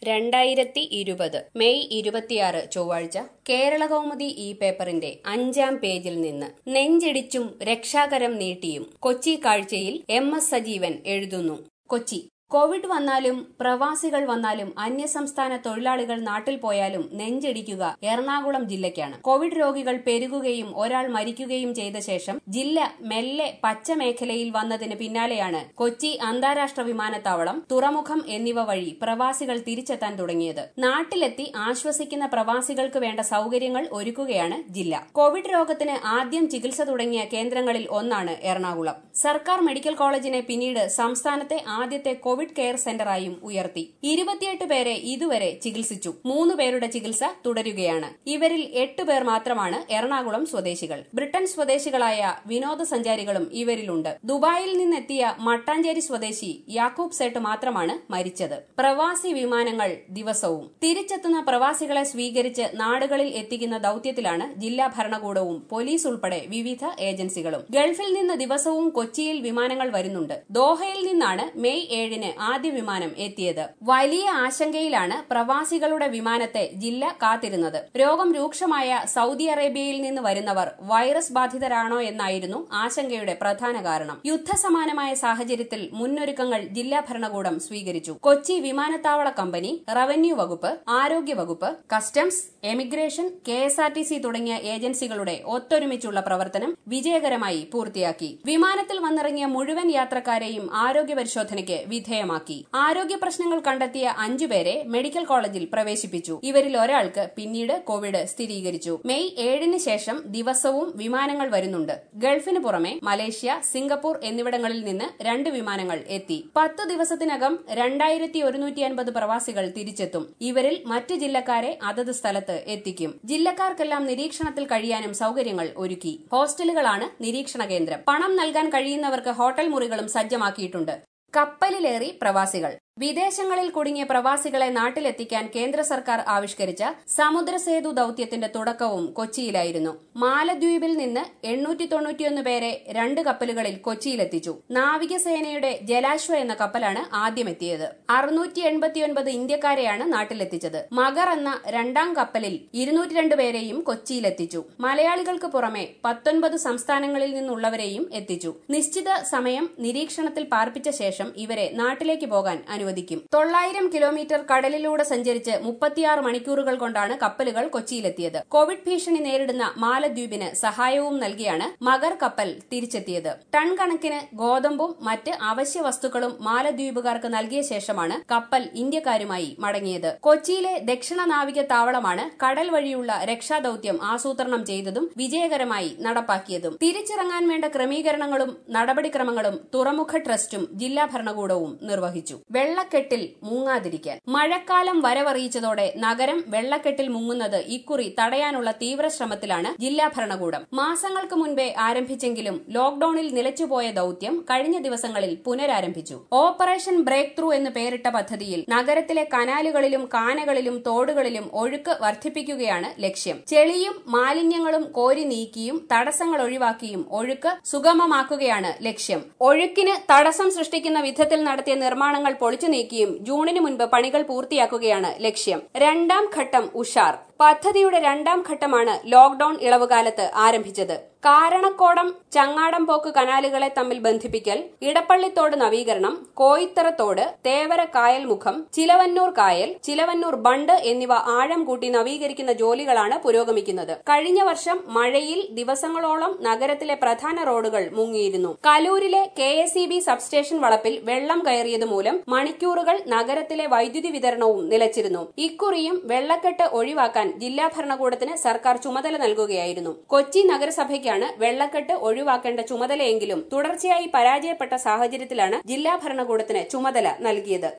രണ്ടായിരത്തി ഇരുപത് മെയ് ഇരുപത്തിയാറ് ചൊവ്വാഴ്ച കേരള കൗമുദി ഈ പേപ്പറിന്റെ അഞ്ചാം പേജിൽ നിന്ന് നെഞ്ചിടിച്ചും രക്ഷാകരം നീട്ടിയും കൊച്ചി കാഴ്ചയിൽ എം എസ് സജീവൻ എഴുതുന്നു കൊച്ചി കോവിഡ് വന്നാലും പ്രവാസികൾ വന്നാലും അന്യസംസ്ഥാന തൊഴിലാളികൾ നാട്ടിൽ പോയാലും നെഞ്ചിടിക്കുക എറണാകുളം ജില്ലയ്ക്കാണ് കോവിഡ് രോഗികൾ പെരുകുകയും ഒരാൾ മരിക്കുകയും ചെയ്ത ശേഷം ജില്ല മെല്ലെ പച്ച മേഖലയിൽ വന്നതിന് പിന്നാലെയാണ് കൊച്ചി അന്താരാഷ്ട്ര വിമാനത്താവളം തുറമുഖം എന്നിവ വഴി പ്രവാസികൾ തിരിച്ചെത്താൻ തുടങ്ങിയത് നാട്ടിലെത്തി ആശ്വസിക്കുന്ന പ്രവാസികൾക്ക് വേണ്ട സൌകര്യങ്ങൾ ഒരുക്കുകയാണ് ജില്ല കോവിഡ് രോഗത്തിന് ആദ്യം ചികിത്സ തുടങ്ങിയ കേന്ദ്രങ്ങളിൽ ഒന്നാണ് എറണാകുളം സർക്കാർ മെഡിക്കൽ കോളേജിനെ പിന്നീട് സംസ്ഥാനത്തെ ആദ്യത്തെ കോവിഡ് കെയർ സെന്ററായും ഉയർത്തി ഇരുപത്തിയെട്ട് പേരെ ഇതുവരെ ചികിത്സിച്ചു മൂന്ന് പേരുടെ ചികിത്സ തുടരുകയാണ് ഇവരിൽ എട്ട് പേർ മാത്രമാണ് എറണാകുളം സ്വദേശികൾ ബ്രിട്ടൻ സ്വദേശികളായ വിനോദസഞ്ചാരികളും ഇവരിലുണ്ട് ദുബായിൽ നിന്നെത്തിയ മട്ടാഞ്ചേരി സ്വദേശി യാക്കൂബ് സേട്ട് മാത്രമാണ് മരിച്ചത് പ്രവാസി വിമാനങ്ങൾ ദിവസവും തിരിച്ചെത്തുന്ന പ്രവാസികളെ സ്വീകരിച്ച് നാടുകളിൽ എത്തിക്കുന്ന ദൌത്യത്തിലാണ് ജില്ലാ ഭരണകൂടവും പോലീസ് ഉൾപ്പെടെ വിവിധ ഏജൻസികളും ഗൾഫിൽ നിന്ന് ദിവസവും കൊച്ചിയിൽ വിമാനങ്ങൾ വരുന്നുണ്ട് ദോഹയിൽ നിന്നാണ് മെയ് ഏഴിന് ആദ്യ വിമാനം എത്തിയത് വലിയ ആശങ്കയിലാണ് പ്രവാസികളുടെ വിമാനത്തെ ജില്ല കാത്തിരുന്നത് രോഗം രൂക്ഷമായ സൗദി അറേബ്യയിൽ നിന്ന് വരുന്നവർ വൈറസ് ബാധിതരാണോ എന്നായിരുന്നു ആശങ്കയുടെ പ്രധാന കാരണം യുദ്ധസമാനമായ സാഹചര്യത്തിൽ മുന്നൊരുക്കങ്ങൾ ജില്ലാ ഭരണകൂടം സ്വീകരിച്ചു കൊച്ചി വിമാനത്താവള കമ്പനി റവന്യൂ വകുപ്പ് ആരോഗ്യ വകുപ്പ് customs emigration K S R T C തുടങ്ങിയ ഏജൻസികളുടെ ഒത്തൊരുമിച്ചുള്ള പ്രവർത്തനം വിജയകരമായി പൂർത്തിയാക്കി വിമാനത്തിൽ വന്നിറങ്ങിയ മുഴുവൻ യാത്രക്കാരെയും ആരോഗ്യ പരിശോധനയ്ക്ക് വിധേയമാക്കി ആരോഗ്യ പ്രശ്നങ്ങൾ കണ്ടെത്തിയ അഞ്ചുപേരെ മെഡിക്കൽ കോളേജിൽ പ്രവേശിപ്പിച്ചു ഇവരിൽ ഒരാൾക്ക് പിന്നീട് കോവിഡ് സ്ഥിരീകരിച്ചു മെയ് ഏഴിന് ശേഷം ദിവസവും വിമാനങ്ങൾ വരുന്നുണ്ട് ഗൾഫിന് പുറമെ മലേഷ്യ സിംഗപ്പൂർ എന്നിവിടങ്ങളിൽ നിന്ന് രണ്ട് വിമാനങ്ങൾ എത്തി പത്ത് ദിവസത്തിനകം രണ്ടായിരത്തി ഒരുന്നൂറ്റി അൻപത് പ്രവാസികൾ തിരിച്ചെത്തും ഇവരിൽ മറ്റ് ജില്ലക്കാരെ അതത് സ്ഥലത്ത് എത്തിക്കും ജില്ലക്കാർക്കെല്ലാം നിരീക്ഷണത്തിൽ കഴിയാനും സൌകര്യങ്ങൾ ഒരുക്കി ഹോസ്റ്റലുകളാണ് നിരീക്ഷണ കേന്ദ്രം പണം നൽകാൻ കഴിയുന്നവർക്ക് ഹോട്ടൽ മുറികളും സജ്ജമാക്കിയിട്ടുണ്ട് കപ്പലിലേറി പ്രവാസികൾ വിദേശങ്ങളിൽ കുടുങ്ങിയ പ്രവാസികളെ നാട്ടിലെത്തിക്കാൻ കേന്ദ്ര സർക്കാർ ആവിഷ്കരിച്ച സമുദ്രസേതു ദൌത്യത്തിന്റെ തുടക്കവും കൊച്ചിയിലായിരുന്നു മാലദ്വീപിൽ നിന്ന് എണ്ണൂറ്റി തൊണ്ണൂറ്റിയൊന്ന് പേരെ രണ്ട് കപ്പലുകളിൽ കൊച്ചിയിലെത്തിച്ചു നാവികസേനയുടെ ജലാശ്വ എന്ന കപ്പലാണ് ആദ്യമെത്തിയത് അറുന്നൂറ്റി എൺപത്തിയൊൻപത് ഇന്ത്യക്കാരെയാണ് നാട്ടിലെത്തിച്ചത് മഗർ എന്ന രണ്ടാം കപ്പലിൽ ഇരുന്നൂറ്റി രണ്ട് പേരെയും കൊച്ചിയിലെത്തിച്ചു മലയാളികൾക്ക് പുറമെ പത്തൊൻപത് സംസ്ഥാനങ്ങളിൽ നിന്നുള്ളവരെയും എത്തിച്ചു നിശ്ചിത സമയം നിരീക്ഷണത്തിൽ പാർപ്പിച്ച ശേഷം ഇവരെ നാട്ടിലേക്ക് പോകാൻ അനുവദിക്കും തൊള്ളായിരം കിലോമീറ്റർ കടലിലൂടെ സഞ്ചരിച്ച് മുപ്പത്തിയാറ് മണിക്കൂറുകൾ കൊണ്ടാണ് കപ്പലുകൾ കൊച്ചിയിലെത്തിയത് കോവിഡ് ഭീഷണി നേരിടുന്ന മാലദ്വീപിന് സഹായവും നൽകിയാണ് മഗർ കപ്പൽ തിരിച്ചെത്തിയത് ടൺ കണക്കിന് ഗോതമ്പും മറ്റ് അവശ്യ വസ്തുക്കളും മാലദ്വീപുകാർക്ക് നൽകിയ ശേഷമാണ് കപ്പൽ ഇന്ത്യക്കാരുമായി മടങ്ങിയത് കൊച്ചിയിലെ ദക്ഷിണ നാവിക താവളമാണ് കടൽ വഴിയുള്ള രക്ഷാദൌത്യം ആസൂത്രണം ചെയ്തതും വിജയകരമായി നടപ്പാക്കിയതും തിരിച്ചിറങ്ങാൻ വേണ്ട ക്രമീകരണങ്ങളും നടപടിക്രമങ്ങളും തുറമുഖ ട്രസ്റ്റും ജില്ലാ ഭരണകൂടവും നിർവഹിച്ചു വെള്ളക്കെട്ടിൽ മുങ്ങാതിരിക്കാൻ മഴക്കാലം വരവറിയിച്ചതോടെ നഗരം വെള്ളക്കെട്ടിൽ മുങ്ങുന്നത് ഇക്കുറി തടയാനുള്ള തീവ്ര ശ്രമത്തിലാണ് ജില്ലാ ഭരണകൂടം മാസങ്ങൾക്ക് മുൻപേ ആരംഭിച്ചെങ്കിലും ലോക്ഡൌണിൽ നിലച്ചുപോയ ദൌത്യം കഴിഞ്ഞ ദിവസങ്ങളിൽ പുനരാരംഭിച്ചു ഓപ്പറേഷൻ ബ്രേക്ക് ത്രൂ എന്ന് പേരിട്ട പദ്ധതിയിൽ നഗരത്തിലെ കനാലുകളിലും കാനകളിലും തോടുകളിലും ഒഴുക്ക് വർദ്ധിപ്പിക്കുകയാണ് ലക്ഷ്യം ചെളിയും മാലിന്യങ്ങളും കോരി നീക്കിയും തടസ്സങ്ങൾ ഒഴിവാക്കിയും ഒഴുക്ക് സുഗമമാക്കുകയാണ് ലക്ഷ്യം ഒഴുക്കിന് തടസ്സം സൃഷ്ടിക്കുന്ന വിധത്തിൽ നടത്തിയ നിർമ്മാണങ്ങൾ പൊളിച്ചു നീക്കിയും ജൂണിന് മുൻപ് പണികൾ പൂർത്തിയാക്കുകയാണ് ലക്ഷ്യം രണ്ടാം ഘട്ടം ഉഷാർ പദ്ധതിയുടെ രണ്ടാം ഘട്ടമാണ് ലോക്ഡൌൺ ഇളവുകാലത്ത് ആരംഭിച്ചത് കാരണക്കോടം ചങ്ങാടംപോക്ക് കനാലുകളെ തമ്മിൽ ബന്ധിപ്പിക്കൽ ഇടപ്പള്ളിത്തോട് നവീകരണം കോയിത്തറത്തോട് തേവര കായൽ മുഖം ചിലവന്നൂർ കായൽ ചിലവന്നൂർ ബണ്ട് എന്നിവ ആഴം കൂട്ടി നവീകരിക്കുന്ന ജോലികളാണ് പുരോഗമിക്കുന്നത് കഴിഞ്ഞ വർഷം മഴയിൽ ദിവസങ്ങളോളം നഗരത്തിലെ പ്രധാന റോഡുകൾ മുങ്ങിയിരുന്നു കലൂരിലെ K S E B substation വളപ്പിൽ വെള്ളം കയറിയത് മൂലം മണിക്കൂറുകൾ നഗരത്തിലെ വൈദ്യുതി വിതരണവും നിലച്ചിരുന്നു ഇക്കുറിയും വെള്ളക്കെട്ട് ഒഴിവാക്കാൻ ജില്ലാ ഭരണകൂടത്തിന് സർക്കാർ ചുമതല നൽകുകയായിരുന്നു കൊച്ചി നഗരസഭയ്ക്കാണ് വെള്ളക്കെട്ട് ഒഴിവാക്കേണ്ട ചുമതലയെങ്കിലും തുടർച്ചയായി പരാജയപ്പെട്ട സാഹചര്യത്തിലാണ് ജില്ലാ ഭരണകൂടത്തിന് ചുമതല നൽകിയത്